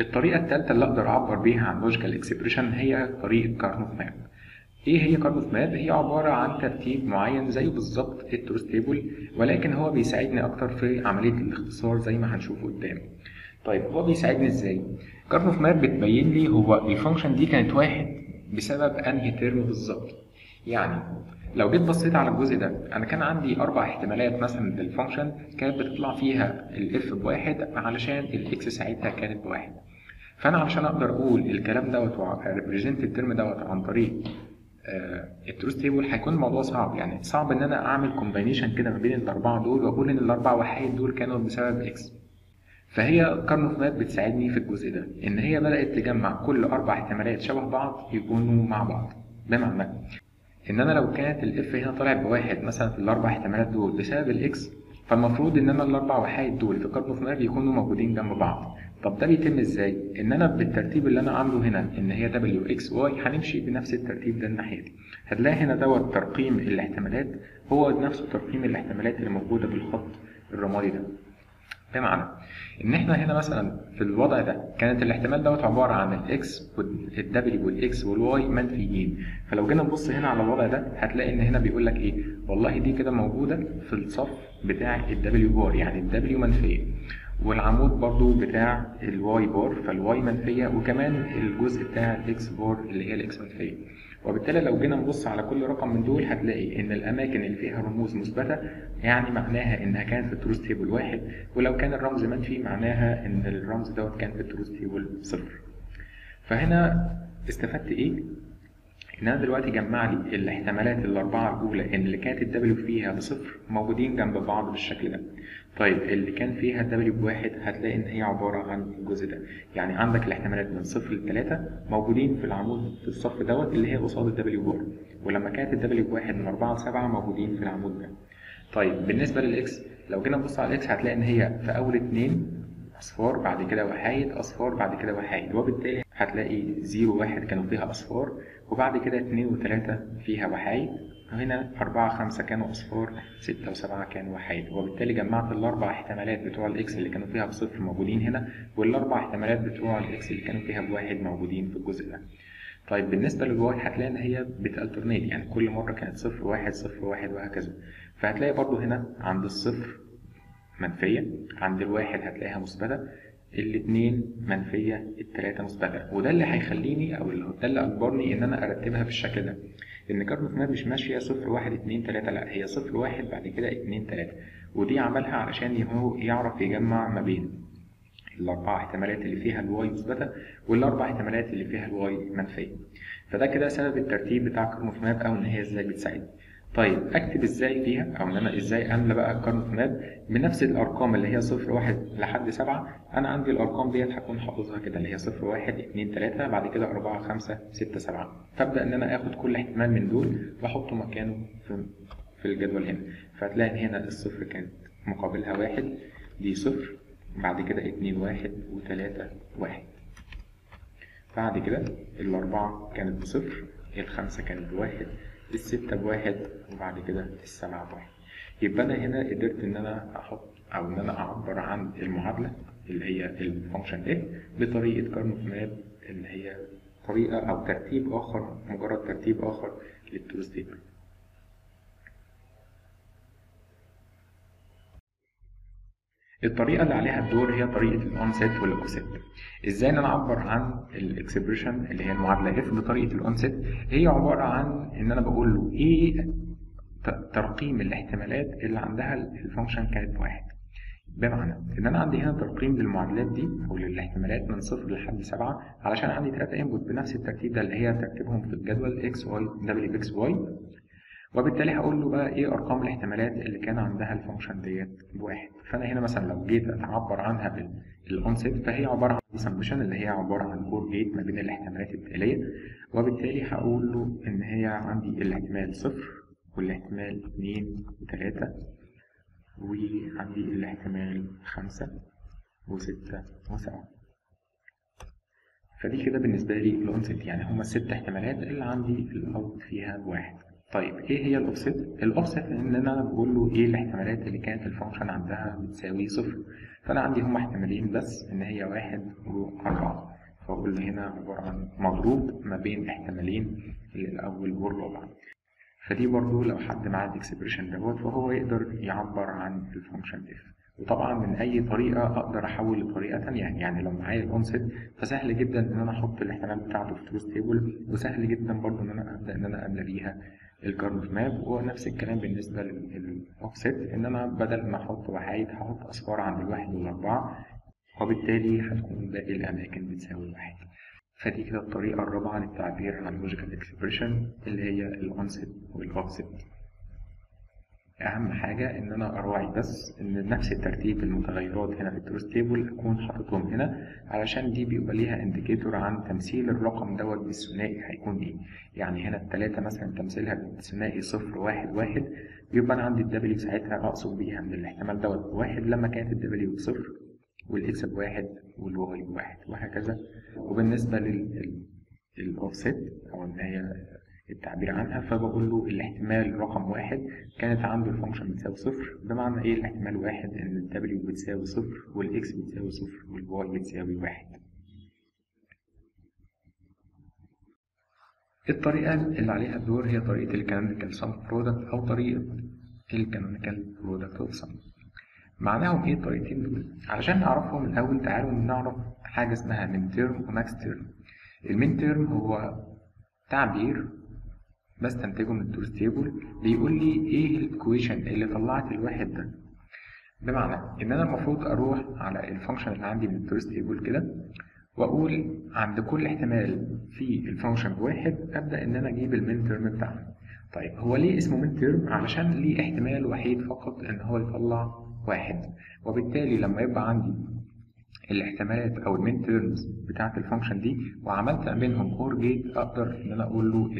الطريقة الثالثة اللي أقدر أعبر بيها عن لوجيكال اكسبريشن هي طريقة كارنوف ماب. إيه هي كارنوف ماب؟ هي عبارة عن ترتيب معين زيه بالظبط التروث تيبل ولكن هو بيساعدني أكتر في عملية الاختصار زي ما هنشوف قدام. طيب هو بيساعدني إزاي؟ كارنوف ماب بتبين لي هو الفانكشن دي كانت واحد بسبب أنهي ترم بالظبط. يعني لو جيت بصيت على الجزء ده انا كان عندي اربع احتمالات مثلا للفانكشن كانت بتطلع فيها الاف بواحد علشان الاكس ساعتها كانت بواحد فانا علشان اقدر اقول الكلام دوت وريبريزنت الترم دوت عن طريق التروث تيبل هيكون الموضوع صعب يعني صعب ان انا اعمل كومباينيشن كده ما بين الاربعه دول واقول ان الاربع وحيد دول كانوا بسبب اكس فهي كارنوف ماب بتساعدني في الجزء ده ان هي بدات تجمع كل اربع احتمالات شبه بعض يكونوا مع بعض بمعنى ان انا لو كانت الاف هنا طلعت بواحد مثلا في الاربع احتمالات دول بسبب الاكس فالمفروض ان انا الاربع وحايد دول في كارنوف ماب يكونوا موجودين جنب بعض طب ده بيتم ازاي ان انا بالترتيب اللي انا عامله هنا ان هي دبليو اكس واي هنمشي بنفس الترتيب ده الناحيه دي هتلاقي هنا دوت ترقيم الاحتمالات هو نفسه ترقيم الاحتمالات اللي موجوده بالخط الرمادي ده بمعنى ان احنا هنا مثلا في الوضع ده كانت الاحتمال دوت عباره عن الاكس والدبليو والاكس والواي منفيين فلو جينا نبص هنا على الوضع ده هتلاقي ان هنا بيقول لك ايه والله دي كده موجوده في الصف بتاع الدبليو بار يعني الدبليو منفيه والعمود برضو بتاع الواي بار فالواي منفيه وكمان الجزء بتاع الاكس بار اللي هي الاكس منفيه وبالتالي لو جينا نبص على كل رقم من دول هتلاقي ان الاماكن اللي فيها رموز مثبته يعني معناها انها كانت في التروث تيبل واحد ولو كان الرمز منفي معناها ان الرمز دوت كان في التروث تيبل صفر فهنا استفدت ايه ان انا دلوقتي جمع لي الاحتمالات الاربعه الاولى ان اللي كانت الدبليو فيها بصفر موجودين جنب بعض بالشكل ده طيب اللي كان فيها الدبليو بواحد هتلاقي ان هي عباره عن الجزء ده يعني عندك الاحتمالات من صفر لثلاثه موجودين في العمود في الصف دوت اللي هي قصاد الدبليو بار ولما كانت الدبليو بواحد من اربعه لسبعه موجودين في العمود ده طيب بالنسبه للاكس لو جينا نبص على الاكس هتلاقي ان هي في اول اتنين اصفار بعد كده وحايد اصفار بعد كده وحايد وبالتالي هتلاقي زيرو واحد كانوا فيها اصفار وبعد كده اتنين وتلاتة فيها وحايد وهنا أربعة خمسة كانوا أصفار ستة وسبعة كانوا وحيد وبالتالي جمعت الأربع احتمالات بتوع الإكس اللي كانوا فيها بصفر موجودين هنا والأربع احتمالات بتوع الإكس اللي كانوا فيها بواحد موجودين في الجزء ده طيب بالنسبة للواي هتلاقي إن هي بتالترنيت يعني كل مرة كانت صفر واحد صفر واحد وهكذا فهتلاقي برضو هنا عند الصفر منفية عند الواحد هتلاقيها مثبتة الاتنين منفية التلاتة مثبتة وده اللي هيخليني أو ده اللي أجبرني إن أنا أرتبها بالشكل ده إن كارنوف ماب مش ماشية صفر واحد اتنين تلاتة لأ هي صفر واحد بعد كده اتنين تلاتة ودي عملها علشان هو يعرف يجمع ما بين الأربع احتمالات اللي فيها الواي مثبتة والأربع احتمالات اللي فيها الواي منفية فده كده سبب الترتيب بتاع كارنوف ماب أو إن هي إزاي بتساعدني طيب اكتب ازاي فيها او ان انا ازاي املى بقى كارنوف ماب بنفس الارقام اللي هي صفر واحد لحد سبعة انا عندي الارقام ديت هكون حافظها كده اللي هي صفر واحد اتنين تلاتة بعد كده اربعة خمسة ستة سبعة فابدا ان انا اخد كل احتمال من دول واحطه مكانه في في الجدول هنا فهتلاقي ان هنا الصفر كانت مقابلها واحد دي صفر بعد كده اتنين واحد وتلاتة واحد بعد كده الأربعة كانت بصفر الخمسة كانت بواحد الستة بواحد وبعد كده السبعة بواحد يبقى أنا هنا قدرت إن أنا أحط أو إن أنا أعبر عن المعادلة اللي هي الفانكشن f بطريقة كارنوف ماب اللي هي طريقة أو ترتيب آخر مجرد ترتيب آخر للتروث تيبل الطريقة اللي عليها الدور هي طريقة الأونست والأوفست. إزاي إن أنا أعبر عن الإكسبريشن اللي هي المعادلة F بطريقة الأونست؟ هي عبارة عن إن أنا بقول له إيه ترقيم الاحتمالات اللي عندها الفانكشن كانت بواحد. بمعنى إن أنا عندي هنا ترقيم للمعادلات دي أو للاحتمالات من صفر لحد سبعة علشان عندي تلاتة انبوت بنفس الترتيب ده اللي هي ترتيبهم في الجدول x y w x y وبالتالي هقول له بقى ايه ارقام الاحتمالات اللي كان عندها الفانكشن ديت بواحد فانا هنا مثلا لو جيت اتعبر عنها بالانست فهي عباره عن سمشن اللي هي عباره عن اور جيت ما بين الاحتمالات التاليه وبالتالي هقول له ان هي عندي الاحتمال صفر والاحتمال اتنين وتلاته وعندي الاحتمال خمسه وسته وسبعه فدي كده بالنسبه لي الانست يعني هما الست احتمالات اللي عندي الاوت فيها واحد طيب ايه هي الاوفست الاوفست ان انا بقول له ايه الاحتمالات اللي كانت الفانكشن عندها بتساوي صفر فانا عندي هما احتمالين بس ان هي واحد واربعة فاقول له هنا عبارة عن مضروب ما بين احتمالين الاول والرابع فدي برضو لو حد معاه الاكسبريشن دوت فهو يقدر يعبر عن الفانكشن اف وطبعا من اي طريقه اقدر احول لطريقه تانية يعني لو معايا الاونست فسهل جدا ان انا احط الاحتمال بتاعته في تروث تيبل وسهل جدا برضو ان انا ابدا ان انا املى بيها الكارنف ماب ونفس الكلام بالنسبه للاوفست ان انا بدل ما احط وحايد هحط اصفار عند الواحد والاربعه وبالتالي هتكون باقي الاماكن بتساوي واحد فدي كده الطريقة الرابعة للتعبير عن لوجيكال اكسبريشن اللي هي الأونست والأوفست أهم حاجة إن أنا أراعي بس إن نفس الترتيب المتغيرات هنا في التروس تيبل أكون حاططهم هنا علشان دي بيبقى ليها انديكيتور عن تمثيل الرقم دوت بالثنائي هيكون إيه يعني هنا التلاتة مثلا تمثيلها بالثنائي صفر واحد واحد يبقى أنا عندي الدبليو ساعتها أقصد بيها من الاحتمال دوت بواحد لما كانت الدبليو بصفر والاكس بواحد والواي بواحد وهكذا وبالنسبة للأوفست أو إن هي التعبير عنها فبقول له الاحتمال رقم واحد كانت عنده الفانكشن بتساوي صفر بمعنى ايه الاحتمال واحد ان الدبليو بتساوي صفر والاكس بتساوي صفر والواي بتساوي واحد الطريقة اللي عليها الدور هي طريقة الكانونيكال سم برودكت أو طريقة الكانونيكال برودكت أوف سم معناهم ايه الطريقتين دول علشان نعرفهم الاول تعالوا نعرف حاجه اسمها من تيرم وماكس تيرم المين تيرم هو تعبير بستنتجه من التورس تيبل بيقول لي ايه الايكويشن اللي طلعت الواحد ده بمعنى ان انا المفروض اروح على الفانكشن اللي عندي من التورس تيبل كده واقول عند كل احتمال في الفانكشن بواحد ابدا ان انا اجيب المين تيرم بتاعها طيب هو ليه اسمه مين تيرم علشان ليه احتمال وحيد فقط ان هو يطلع واحد وبالتالي لما يبقى عندي الاحتمالات او المين تيرمز بتاعه الفانكشن دي وعملت بينهم اور جيت اقدر ان انا اقول له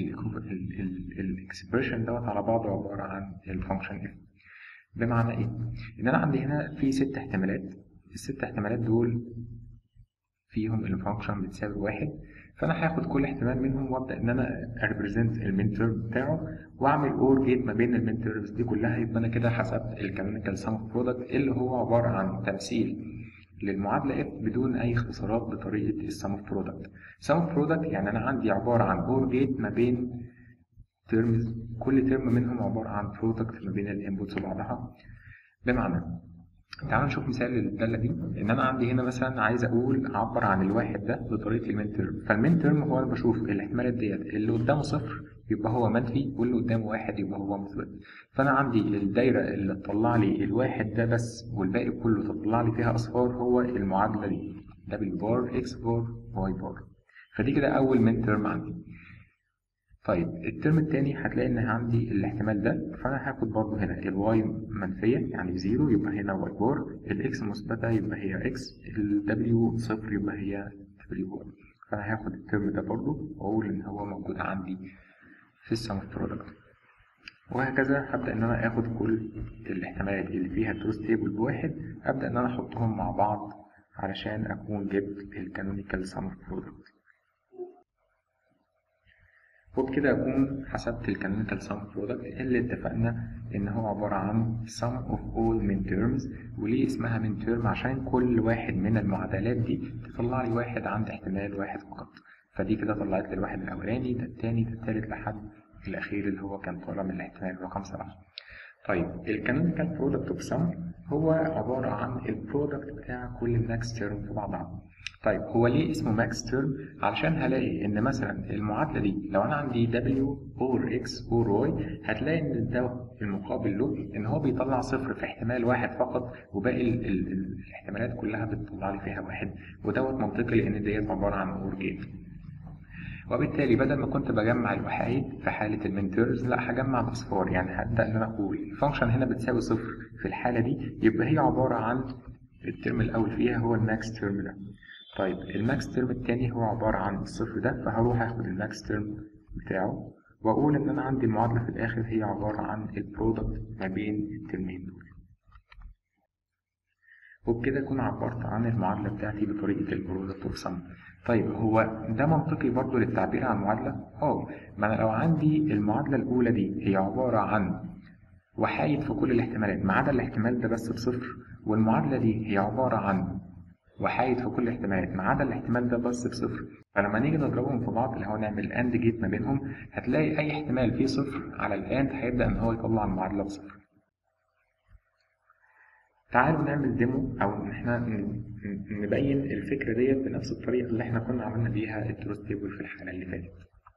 الاكسبريشن دوت على بعضه عباره عن الفانكشن اف بمعنى ايه ان انا عندي هنا في ست احتمالات الست احتمالات دول فيهم الفانكشن بتساوي واحد فانا هاخد كل احتمال منهم وابدا ان انا اريبريزنت المين تيرم بتاعه واعمل اور جيت ما بين المين تيرمز دي كلها يبقى انا كده حسبت الكانونيكال سم برودكت اللي هو عباره عن تمثيل للمعادله اف بدون اي اختصارات بطريقه السم برودكت سم برودكت يعني انا عندي عباره عن اور جيت ما بين تيرمز كل تيرم منهم عباره عن برودكت ما بين الانبوتس وبعضها بمعنى تعالوا نشوف مثال للداله دي ان انا عندي هنا مثلا عايز اقول اعبر عن الواحد ده بطريقه المين تيرم فالمين تيرم هو انا بشوف الاحتمالات ديت اللي قدامه صفر يبقى هو منفي واللي قدامه واحد يبقى هو مثبت فانا عندي الدايره اللي تطلع لي الواحد ده بس والباقي كله تطلع لي فيها اصفار هو المعادله دي دبليو بار اكس بار واي بار فدي كده اول مين تيرم عندي طيب الترم التاني هتلاقي ان عندي الاحتمال ده فانا هاخد برضو هنا الواي منفيه يعني بزيرو يبقى هنا واي بار الاكس مثبته يبقى هي اكس الدبليو صفر يبقى هي دبليو بار فانا هاخد الترم ده برضو واقول ان هو موجود عندي في السم برودكت وهكذا هبدا ان انا اخد كل الاحتمالات اللي فيها التروس تيبل بواحد ابدا ان انا احطهم مع بعض علشان اكون جبت الكانونيكال سم برودكت وبكده أكون حسبت الكانونيكال سم برودكت اللي اتفقنا إن هو عبارة عن sum of all min terms وليه اسمها min term عشان كل واحد من المعادلات دي تطلع لي واحد عند احتمال واحد فقط فدي كده طلعت لي الواحد الأولاني ده التاني ده التالت لحد الأخير اللي هو كان طالع من الاحتمال رقم سبعة طيب الكانونيكال برودكت اوف سم هو عبارة عن البرودكت بتاع كل ماكس تيرم في بعضها طيب هو ليه اسمه ماكس تيرم علشان هلاقي ان مثلا المعادله دي لو انا عندي دبليو اور اكس اور واي هتلاقي ان ده المقابل له ان هو بيطلع صفر في احتمال واحد فقط وباقي ال ال الاحتمالات كلها بتطلع لي فيها واحد ودوت منطقي لان ديت عباره عن اور جيت وبالتالي بدل ما كنت بجمع الوحيد في حالة المنترز لا هجمع بأصفار يعني هبدأ إن أنا أقول الفانكشن هنا بتساوي صفر في الحالة دي يبقى هي عبارة عن الترم الأول فيها هو الماكس ترم ده طيب الماكس ترم التاني هو عبارة عن الصفر ده فهروح اخد الماكس ترم بتاعه واقول ان انا عندي المعادلة في الاخر هي عبارة عن البرودكت ما بين الترمين دول وبكده أكون عبرت عن المعادلة بتاعتي بطريقة البرودكت اوف سم طيب هو ده منطقي برضو للتعبير عن المعادلة؟ اه ما أنا لو عندي المعادلة الأولى دي هي عبارة عن وحايد في كل الاحتمالات ما عدا الاحتمال ده بس بصفر والمعادلة دي هي عبارة عن وحايد في كل الاحتمالات ما عدا الاحتمال ده بس بصفر فلما نيجي نضربهم في بعض اللي هو نعمل اند جيت ما بينهم هتلاقي اي احتمال فيه صفر على الاند هيبدا ان هو يطلع المعادله بصفر تعالوا نعمل ديمو او ان احنا نبين الفكره ديت بنفس الطريقه اللي احنا كنا عملنا بيها التروث تيبل في الحلقه اللي فاتت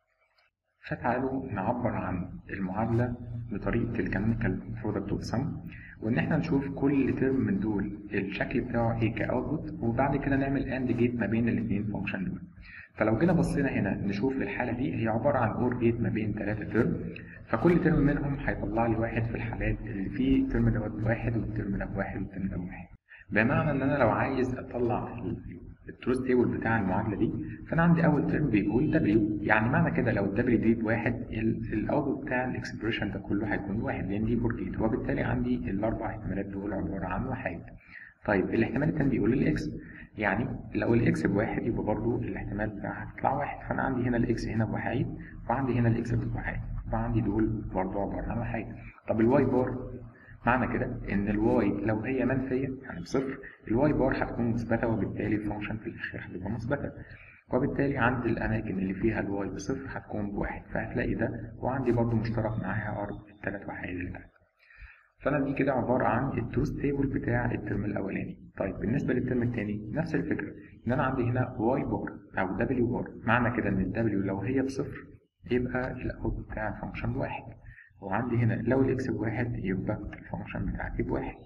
فتعالوا نعبر عن المعادله بطريقه الكانونيكال برودكت اوف سم وان احنا نشوف كل ترم من دول الشكل بتاعه ايه كاوتبوت وبعد كده نعمل اند جيت ما بين الاثنين فانكشن دول فلو جينا بصينا هنا نشوف الحاله دي هي عباره عن اور جيت ما بين ثلاثه ترم فكل ترم منهم هيطلع لي واحد في الحالات اللي فيه الترم دوت واحد والترم ده واحد والترم ده واحد بمعنى ان انا لو عايز اطلع التروث تيبل بتاع المعادله دي فانا عندي اول ترم بيقول دبليو يعني معنى كده لو الدبليو دي بواحد الاوتبوت بتاع الاكسبريشن ده كله هيكون واحد لان دي بورجيت وبالتالي عندي الاربع احتمالات دول عباره عن واحد طيب الاحتمال التاني بيقول الاكس يعني لو الاكس بواحد يبقى برضو الاحتمال بتاعها هتطلع واحد فانا عندي هنا الاكس هنا بواحد وعندي هنا الاكس بواحد فعندي دول برضو عباره عن واحد طب الواي بار معنى كده ان الواي لو هي منفيه يعني بصفر الواي بار هتكون مثبته وبالتالي الفانكشن في الاخر هتبقى مثبته وبالتالي عند الاماكن اللي فيها الواي بصفر هتكون بواحد فهتلاقي ده وعندي برضو مشترك معاها ارض الثلاث وحيد اللي تحت فانا دي كده عباره عن التروث تيبل بتاع الترم الاولاني طيب بالنسبه للترم الثاني نفس الفكره ان انا عندي هنا واي بار او دبليو بار معنى كده ان الدبليو لو هي بصفر يبقى الاوت بتاع الفانكشن بواحد وعندي هنا لو الاكس بواحد يبقى الفانكشن بتاعتي بواحد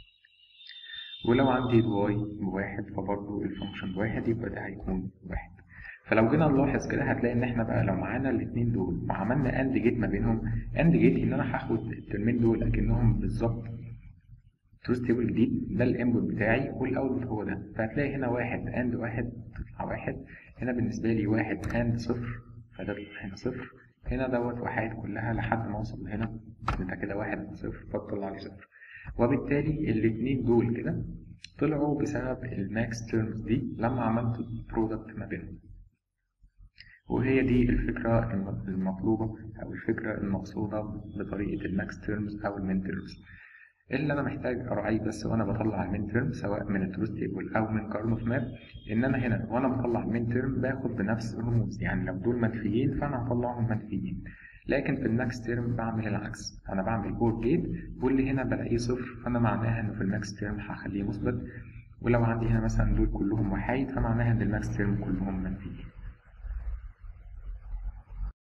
ولو عندي الواي بواحد فبرضه الفانكشن بواحد يبقى ده هيكون واحد فلو جينا نلاحظ كده هتلاقي ان احنا بقى لو معانا الاثنين دول وعملنا اند جيت ما بينهم اند جيت ان انا هاخد الترمين دول اكنهم بالظبط تروث تيبل جديد ده الانبوت بتاعي والاوتبوت هو ده فهتلاقي هنا واحد اند واحد تطلع واحد هنا بالنسبه لي واحد اند صفر فده بيطلع هنا صفر هنا دوت وحيد كلها لحد ما اوصل هنا ده كده واحد صفر فتطلع لي صفر وبالتالي الاثنين دول كده طلعوا بسبب الماكس تيرمز دي لما عملت برودكت ما بينهم وهي دي الفكرة المطلوبة أو الفكرة المقصودة بطريقة الماكس تيرمز أو المين تيرمز اللي أنا محتاج أراعيه بس وأنا بطلع المين تيرم سواء من التروث تيبل أو من كارنوف ماب إن أنا هنا وأنا بطلع المين تيرم باخد بنفس الرموز يعني لو دول منفيين فأنا هطلعهم منفيين لكن في الماكس تيرم بعمل العكس أنا بعمل أور جيت واللي هنا بلاقيه صفر فأنا معناها إنه في الماكس تيرم هخليه مثبت ولو عندي هنا مثلا دول كلهم وحايد فمعناها إن الماكس تيرم كلهم منفيين